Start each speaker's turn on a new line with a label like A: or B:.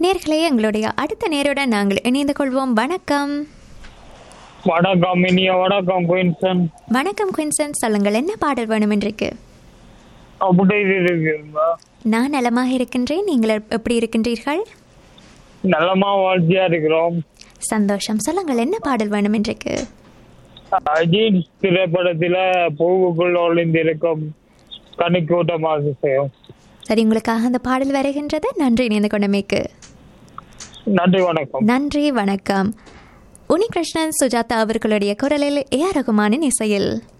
A: நேர்களே எங்களுடைய அடுத்த நேருடன் நாங்கள் இணைந்து கொள்வோம் வணக்கம்
B: வணக்கம் இனிய வணக்கம் குயின்சன்
A: வணக்கம் குயின்சன் சொல்லுங்கள் என்ன பாடல் வேணும் இன்றைக்கு
B: அப்படி இருக்குங்களா
A: நான் நலமாக இருக்கின்றேன் நீங்கள் எப்- எப்படி இருக்கின்றீர்கள்
B: நல்லமா வாழ்த்தியா இருக்கிறோம்
A: சந்தோஷம் சொல்லுங்கள் என்ன பாடல் வேணும் இன்றைக்கு
B: அஜித் திரைப்படத்துல பூவுக்குள் ஒளிந்திருக்கும் கனிக்கூட்டமாக செய்யும்
A: சரி உங்களுக்காக அந்த பாடல் வருகின்றது நன்றி இணைந்து கொண்டமைக்கு
B: நன்றி வணக்கம்
A: நன்றி வணக்கம் உனிகிருஷ்ணன் சுஜாதா அவர்களுடைய குரலில் ஏ ஆர் ரகுமானின் இசையில்